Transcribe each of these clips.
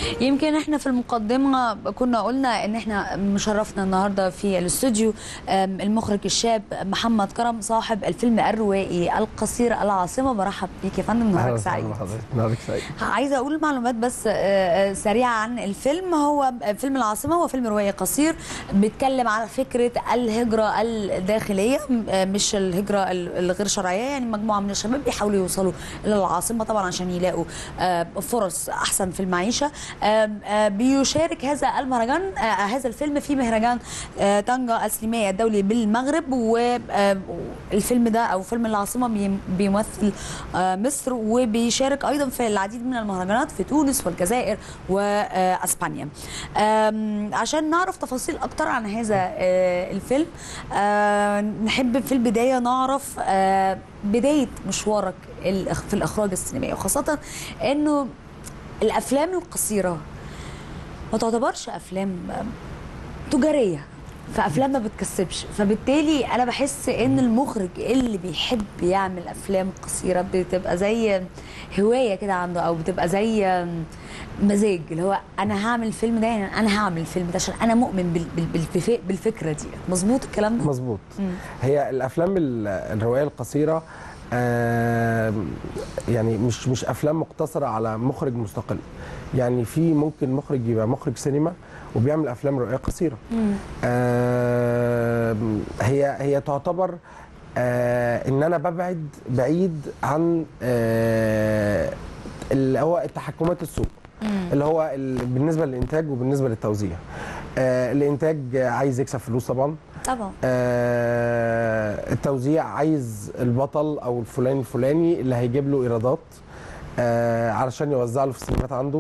يمكن احنا في المقدمه كنا قلنا ان احنا مشرفنا النهارده في الاستوديو آم، المخرج الشاب محمد كرم صاحب الفيلم الروائي القصير العاصمه برحب بيك يا فندم نهارك سعيد نهارك سعيد عايزه اقول معلومات بس آه، آه، سريعه عن الفيلم هو فيلم العاصمه هو فيلم روائي قصير بيتكلم على فكره الهجره الداخليه آه، مش الهجره ال- الغير شرعيه يعني مجموعه من الشباب بيحاولوا يوصلوا الى العاصمه طبعا عشان يلاقوا آه، فرص احسن في المعيشه آم، آه، بيشارك هذا المهرجان آه، هذا الفيلم في مهرجان آه، طنجة السينمائي الدولي بالمغرب والفيلم ده او فيلم العاصمه بيم- بيمثل آه، مصر وبيشارك ايضا في العديد من المهرجانات في تونس والجزائر واسبانيا آم، عشان نعرف تفاصيل اكتر عن هذا آه، الفيلم آه، نحب في البدايه نعرف آه، بدايه مشوارك الإخ- في الاخراج السينمائي وخاصه انه الافلام القصيره ما تعتبرش افلام تجاريه فافلام ما بتكسبش فبالتالي انا بحس ان المخرج اللي بيحب يعمل افلام قصيره بتبقى زي هوايه كده عنده او بتبقى زي مزاج اللي هو انا هعمل الفيلم ده يعني انا هعمل الفيلم ده عشان انا مؤمن بال- بال- بالف- بالفكره دي مظبوط الكلام ده مظبوط هي الافلام ال- الروايه القصيره آم، يعني مش مش افلام مقتصره على مخرج مستقل يعني في ممكن مخرج يبقى مخرج سينما وبيعمل افلام روايه قصيره آم، هي هي تعتبر آه، ان انا ببعد بعيد عن آه، اللي هو التحكمات السوق اللي هو ال- بالنسبه للانتاج وبالنسبه للتوزيع آه، الانتاج عايز يكسب فلوس طبعا طبعا آه، التوزيع عايز البطل او الفلاني الفلاني اللي هيجيب له ايرادات آه، علشان يوزع له في السينمات عنده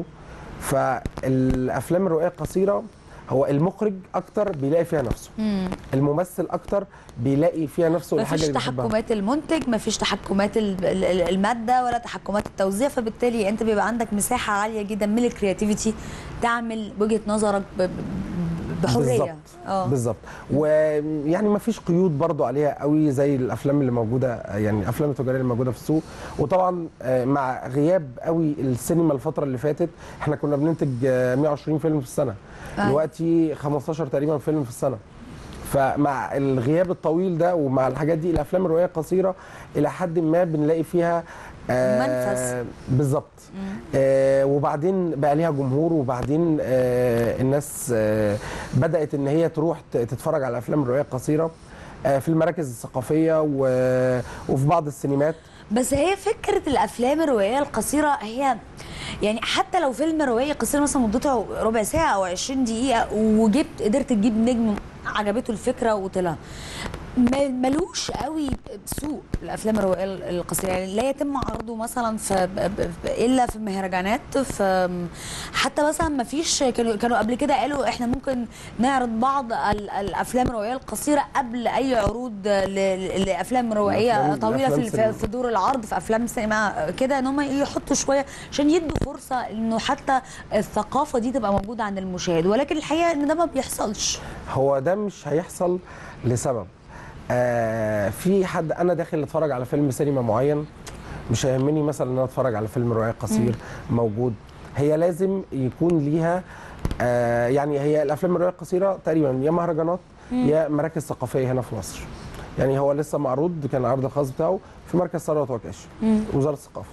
فالافلام الروائيه القصيره هو المخرج اكتر بيلاقي فيها نفسه الممثل اكتر بيلاقي فيها نفسه ما الحاجه فيش اللي بيحبها تحكمات المنتج ما فيش تحكمات ال- ال- ال- الماده ولا تحكمات التوزيع فبالتالي انت بيبقى عندك مساحه عاليه جدا من الكرياتيفيتي تعمل وجهه نظرك ب- ب- بحريه بالظبط بالظبط ويعني ما فيش قيود برضو عليها قوي زي الافلام اللي موجوده يعني الافلام التجاريه اللي موجوده في السوق وطبعا آه، مع غياب قوي السينما الفتره اللي فاتت احنا كنا بننتج آه، 120 فيلم في السنه أيوة. دلوقتي 15 تقريبا فيلم في السنه فمع الغياب الطويل ده ومع الحاجات دي الافلام الروايه القصيره الى حد ما بنلاقي فيها منفذ. بالظبط آه وبعدين بقى ليها جمهور وبعدين آه الناس آه بدات ان هي تروح ت- تتفرج على الافلام الروايه القصيره آه في المراكز الثقافيه و- وفي بعض السينمات بس هي فكره الافلام الروائيه القصيره هي يعني حتى لو فيلم روائي قصير مثلا مدته ربع ساعه او 20 دقيقه وجبت قدرت تجيب نجم عجبته الفكره وطلع ما- ملوش قوي سوق الافلام الروائيه القصيره يعني لا يتم عرضه مثلا في ب- ب- ب- الا في مهرجانات في حتى مثلا ما فيش كانوا كانوا قبل كده قالوا احنا ممكن نعرض بعض ال- الافلام الروائيه القصيره قبل اي عروض ل- ل- لافلام روائيه الأفلام- طويله في الأفلام ال- سينما. في في دور العرض في افلام سينما كده ان هم يحطوا شويه عشان يدوا فرصه انه حتى الثقافه دي تبقى موجوده عند المشاهد ولكن الحقيقه ان ده ما بيحصلش هو ده مش هيحصل لسبب آه في حد انا داخل اتفرج على فيلم سينما معين مش هيهمني مثلا ان انا اتفرج على فيلم روايه قصير موجود هي لازم يكون ليها آه يعني هي الافلام الروايه القصيره تقريبا يا مهرجانات يا مراكز ثقافيه هنا في مصر يعني هو لسه معروض كان العرض الخاص بتاعه في مركز ثروت وكاش وزاره الثقافه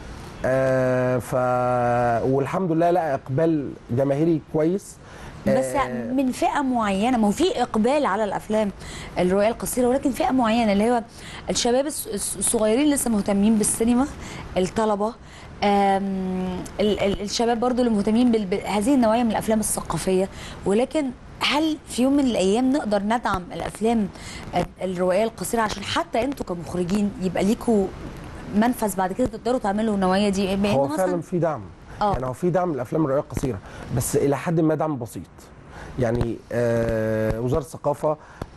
آه ف والحمد لله لقى اقبال جماهيري كويس بس آه، من فئه معينه ما هو في اقبال على الافلام الروايه القصيره ولكن فئه معينه اللي هو الشباب الص- الص- الصغيرين لسه مهتمين بالسينما الطلبه آم، ال- ال- الشباب برضو اللي مهتمين بال- بهذه النوعيه من الافلام الثقافيه ولكن هل في يوم من الايام نقدر ندعم الافلام الروائيه القصيره عشان حتى انتوا كمخرجين يبقى ليكوا منفذ بعد كده تقدروا تعملوا النوعيه دي بأن هو مثلاً- فعلا في دعم آه. يعني هو في دعم للافلام الروايه القصيره بس الى حد ما دعم بسيط يعني آه وزاره الثقافه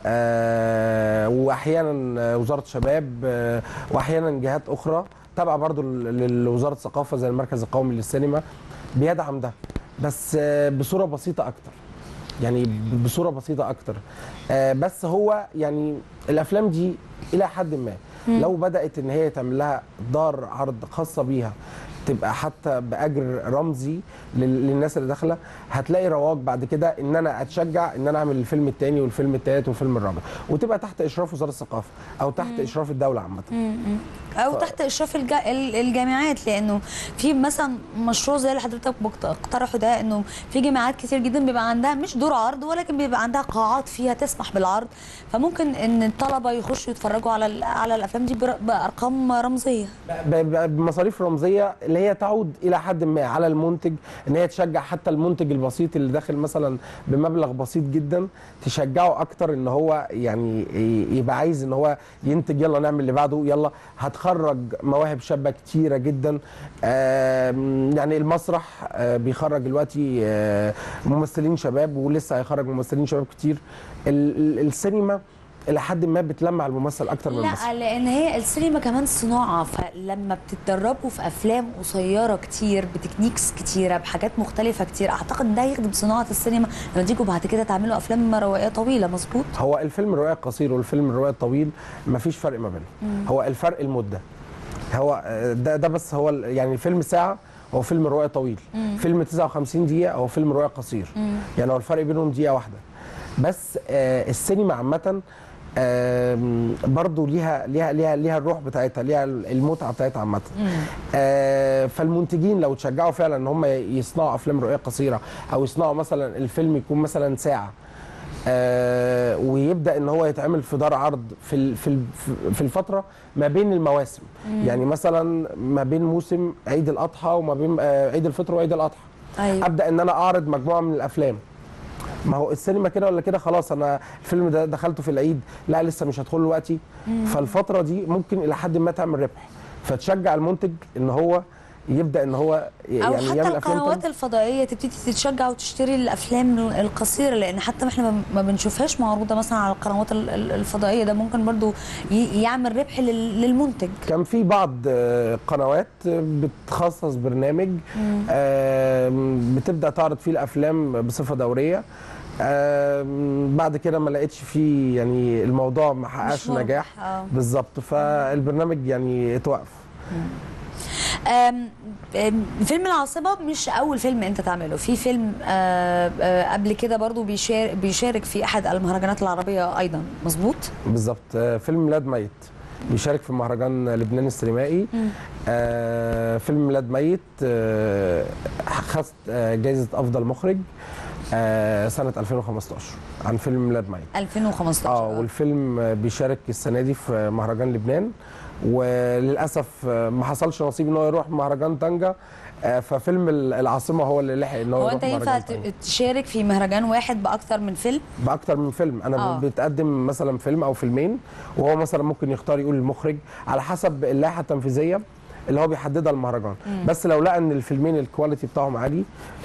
آه واحيانا وزاره شباب آه واحيانا جهات اخرى تابعه برضو ل- لوزاره الثقافه زي المركز القومي للسينما بيدعم ده بس آه بصوره بسيطه اكتر يعني ب- بصوره بسيطه اكتر آه بس هو يعني الافلام دي الى حد ما لو بدات ان هي تعمل لها دار عرض خاصه بيها تبقى حتى باجر رمزي لل- للناس اللي داخله هتلاقي رواج بعد كده ان انا اتشجع ان انا اعمل الفيلم الثاني والفيلم الثالث والفيلم الرابع وتبقى تحت اشراف وزاره الثقافه او تحت اشراف الدوله عامه او تحت اشراف الج... ال- الجامعات لانه في مثلا مشروع زي اللي حضرتك بتقترحه ده انه في جامعات كتير جدا بيبقى عندها مش دور عرض ولكن بيبقى عندها قاعات فيها تسمح بالعرض فممكن ان الطلبه يخشوا يتفرجوا على ال- على الافلام دي بر- بارقام رمزيه ب- ب- بمصاريف رمزيه اللي هي تعود الى حد ما على المنتج ان هي تشجع حتى المنتج البسيط اللي داخل مثلا بمبلغ بسيط جدا تشجعه اكتر ان هو يعني ي- يبقى عايز ان هو ينتج يلا نعمل اللي بعده يلا هتخرج مواهب شابه كتيره جدا آم، يعني المسرح آه، بيخرج دلوقتي آه، ممثلين شباب ولسه هيخرج ممثلين شباب كتير ال- ال- السينما الى حد ما بتلمع الممثل اكتر من المسرح لا لان هي السينما كمان صناعه فلما بتتدربوا في افلام قصيره كتير بتكنيكس كتيره بحاجات مختلفه كتير اعتقد ده يخدم صناعه السينما لما تيجوا بعد كده تعملوا افلام روائيه طويله مظبوط هو الفيلم الرواية القصير والفيلم الرواية الطويل مفيش فرق ما بينهم هو الفرق المدة هو آه، ده ده بس هو ال- يعني فيلم ساعة هو فيلم رواية طويل فيلم 59 دقيقة هو فيلم رواية قصير يعني هو الفرق بينهم دقيقة واحدة بس آه السينما عامة آم، برضو ليها ليها ليها ليها الروح بتاعتها ليها المتعه بتاعتها عامه آه فالمنتجين لو تشجعوا فعلا ان هم يصنعوا افلام رؤيه قصيره او يصنعوا مثلا الفيلم يكون مثلا ساعه آه ويبدا ان هو يتعمل في دار عرض في ال- في ال- في الفتره ما بين المواسم يعني مثلا ما بين موسم عيد الاضحى وما بين آه عيد الفطر وعيد الاضحى ايوه ابدا ان انا اعرض مجموعه من الافلام ما هو السينما كده ولا كده خلاص انا الفيلم ده دخلته في العيد لا لسه مش هدخل دلوقتي فالفتره دي ممكن الى حد ما تعمل ربح فتشجع المنتج ان هو يبدا ان هو ي- او يعني حتى يعمل افلام القنوات تانية. الفضائيه تبتدي تتشجع وتشتري الافلام القصيره لان حتى ما احنا ما بنشوفهاش معروضه مثلا على القنوات ال- ال- الفضائيه ده ممكن برضو ي- يعمل ربح لل- للمنتج كان في بعض آه، قنوات آه، بتخصص برنامج آم، بتبدا تعرض فيه الافلام بصفه دوريه آم، بعد كده ما لقيتش فيه يعني الموضوع ما حققش مربح، نجاح آه. بالظبط فالبرنامج يعني اتوقف أم أم، فيلم العاصمة مش أول فيلم أنت تعمله في فيلم آه، آه، قبل كده برضو بيشارك, بيشارك في أحد المهرجانات العربية أيضا مظبوط بالظبط آه، فيلم ميلاد ميت بيشارك في مهرجان لبنان السينمائي آه فيلم ميلاد ميت آه خد آه جائزة أفضل مخرج آه سنة 2015 عن فيلم ميلاد ميت 2015 اه والفيلم آه، بيشارك السنة دي في مهرجان لبنان وللأسف آه، ما حصلش نصيب ان هو يروح مهرجان طنجة آه ففيلم العاصمة هو اللي لحق ان هو هو يروح أنت ينفع مهرجان ت- طنجة. تشارك في مهرجان واحد بأكثر من فيلم باكتر من فيلم انا آه. آه. بتقدم مثلا فيلم او فيلمين وهو مثلا ممكن يختار يقول المخرج على حسب اللائحه التنفيذيه اللي هو بيحددها المهرجان بس لو لقى ان الفيلمين الكواليتي بتاعهم عالي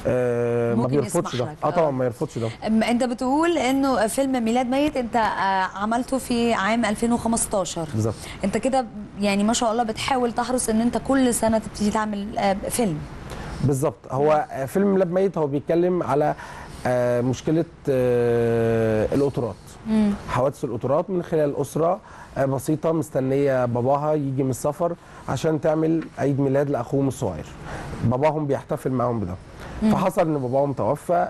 آه ما ممكن بيرفضش يسمح ده لك، اه آه. طبعا ما يرفضش ده أم، أنت بتقول إنه فيلم ميلاد ميت أنت آه، عملته في عام 2015 بالظبط أنت كده يعني ما شاء الله بتحاول تحرص إن أنت كل سنة تبتدي تعمل آه، فيلم بالظبط هو آه، فيلم ميلاد ميت هو بيتكلم على آه مشكله آه القطارات حوادث القطارات من خلال اسره آه، بسيطه مستنيه باباها يجي من السفر عشان تعمل عيد ميلاد لاخوهم الصغير باباهم بيحتفل معاهم بده فحصل ان باباهم توفى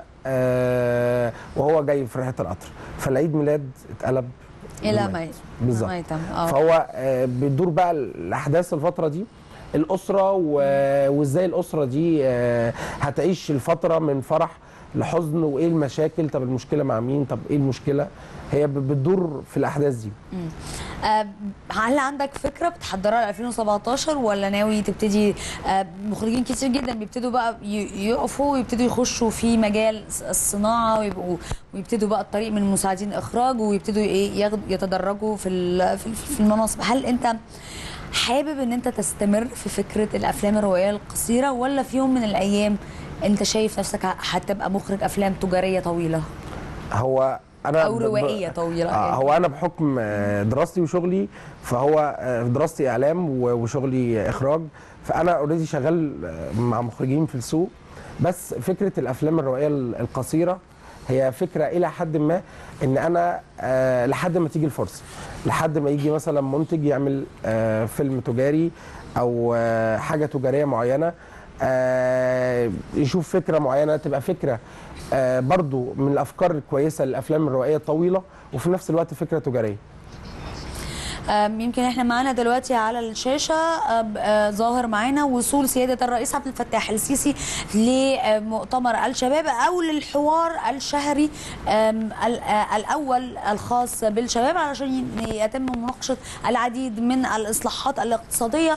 آه وهو جاي في رحله القطر فالعيد ميلاد اتقلب إلى بميت. ميت بالظبط ميتم اه فهو آه، بتدور بقى الاحداث الفتره دي الاسره و- وازاي الاسره دي آه، هتعيش الفتره من فرح لحزن وايه المشاكل طب المشكله مع مين طب ايه المشكله هي ب- بتدور في الاحداث دي آه، هل عندك فكره بتحضرها ل 2017 ولا ناوي تبتدي آه، مخرجين كتير جدا بيبتدوا بقى ي- يقفوا ويبتدوا يخشوا في مجال الص- الصناعه ويبقوا ويبتدوا بقى الطريق من مساعدين اخراج ويبتدوا ايه ياخدوا يتدرجوا في ال- في ال- في المناصب هل انت حابب ان انت تستمر في فكره الافلام الروائيه القصيره ولا في يوم من الايام انت شايف نفسك ه- هتبقى مخرج افلام تجاريه طويله هو انا او ب- ب- روائيه طويله آه هو انا بحكم آه، دراستي وشغلي فهو آه، دراستي اعلام و- وشغلي اخراج فانا اوريدي شغال آه، مع مخرجين في السوق بس فكره الافلام الروائيه ال- القصيره هي فكره الى حد ما ان انا آه، لحد ما تيجي الفرصه لحد ما يجي مثلا منتج يعمل آه، فيلم تجاري او آه، حاجه تجاريه معينه آه، يشوف فكره معينه تبقى فكره آه، برضو من الافكار الكويسه للافلام الروائيه الطويله وفي نفس الوقت فكره تجاريه أم، يمكن احنا معانا دلوقتي على الشاشه أم، آه، ظاهر معانا وصول سياده الرئيس عبد الفتاح السيسي لمؤتمر الشباب او للحوار الشهري أم، ال- آه، الاول الخاص بالشباب علشان يتم مناقشه العديد من الاصلاحات الاقتصاديه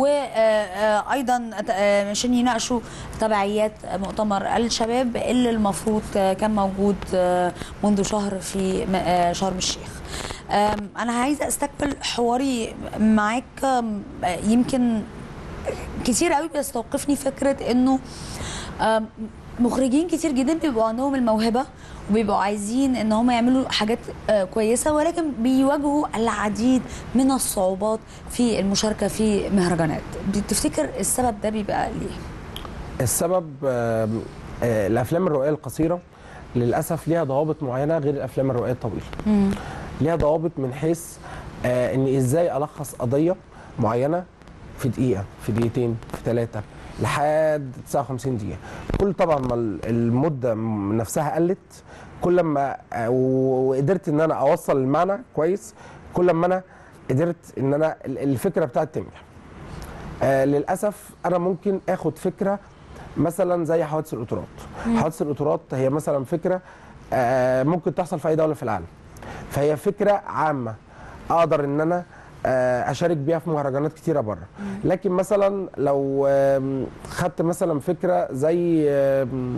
وايضا عشان يناقشوا تبعيات مؤتمر الشباب اللي المفروض آه، كان موجود آه، منذ شهر في م- آه، شرم الشيخ أم، انا عايزه استكمل حواري معاك أم، يمكن كتير قوي بيستوقفني فكره انه أم، مخرجين كتير جدا بيبقوا عندهم الموهبه وبيبقوا عايزين ان هم يعملوا حاجات آه، كويسه ولكن بيواجهوا العديد من الصعوبات في المشاركه في مهرجانات تفتكر السبب ده بيبقى ليه السبب آم، آه، الافلام الروائيه القصيره للاسف ليها ضوابط معينه غير الافلام الروائيه الطويله ليها ضوابط من حيث آه، ان ازاي الخص قضيه معينه في دقيقه في دقيقتين في ثلاثه لحد 59 دقيقه كل طبعا ما ال- المده م- نفسها قلت كل ما آه، و- وقدرت ان انا اوصل المعنى كويس كل ما انا قدرت ان انا ال- الفكره بتاعتي تنجح آه للاسف انا ممكن اخد فكره مثلا زي حوادث القطارات حوادث القطارات هي مثلا فكره آه ممكن تحصل في اي دوله في العالم فهي فكره عامه اقدر ان انا آه اشارك بيها في مهرجانات كتيره بره لكن مثلا لو آم، خدت مثلا فكره زي آم،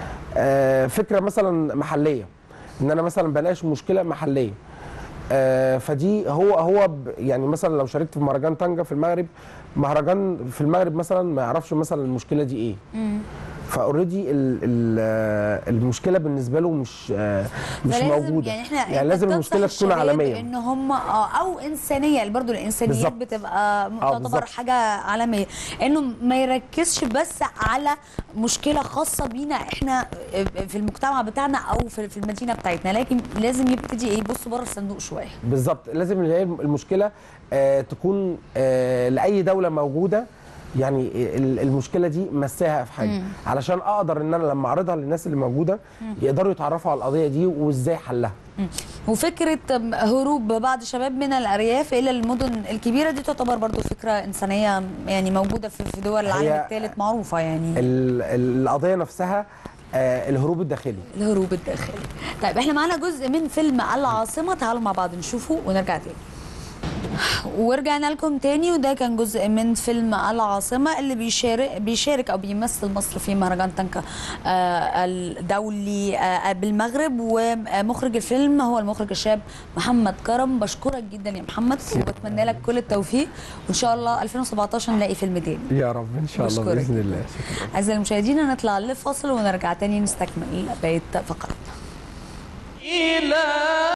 آه فكره مثلا محليه ان انا مثلا بناقش مشكله محليه آه، فدي هو هو ب- يعني مثلا لو شاركت في مهرجان طنجه في المغرب مهرجان في المغرب مثلا ما يعرفش مثلا المشكله دي ايه فاوريدي ال- ال- آه، المشكله بالنسبه له مش آه، مش فلازم- موجوده يعني احنا يعني لازم المشكله تكون عالميه ان هم آه، او انسانيه برضه الانسانيات بالظبط. بتبقى تعتبر بالظبط. حاجه عالميه انه ما يركزش بس على مشكله خاصه بينا احنا في المجتمع بتاعنا او في في المدينه بتاعتنا لكن لازم يبتدي يبص بره الصندوق شويه بالظبط لازم اللي هي المشكله آه، تكون آه، لاي دوله موجوده يعني ال- المشكله دي مساها في حاجه علشان اقدر ان انا لما اعرضها للناس اللي موجوده يقدروا يتعرفوا على القضيه دي وازاي حلها وفكره هروب بعض الشباب من الارياف الى المدن الكبيره دي تعتبر برضو فكره انسانيه يعني موجوده في في دول العالم هي- الثالث معروفه يعني ال- القضيه نفسها آه، الهروب الداخلي الهروب الداخلي طيب احنا معانا جزء من فيلم العاصمه تعالوا مع بعض نشوفه ونرجع تاني ورجعنا لكم تاني وده كان جزء من فيلم العاصمة اللي بيشارك بيشارك أو بيمثل مصر في مهرجان طنجة آه، الدولي آه، بالمغرب ومخرج الفيلم هو المخرج الشاب محمد كرم بشكرك جدا يا محمد وبتمنى لك كل التوفيق وإن شاء الله 2017 نلاقي فيلم تاني يا رب ان شاء الله بشكرك. باذن الله أعزائي المشاهدين نطلع لفاصل ونرجع تاني نستكمل بقية فقراتنا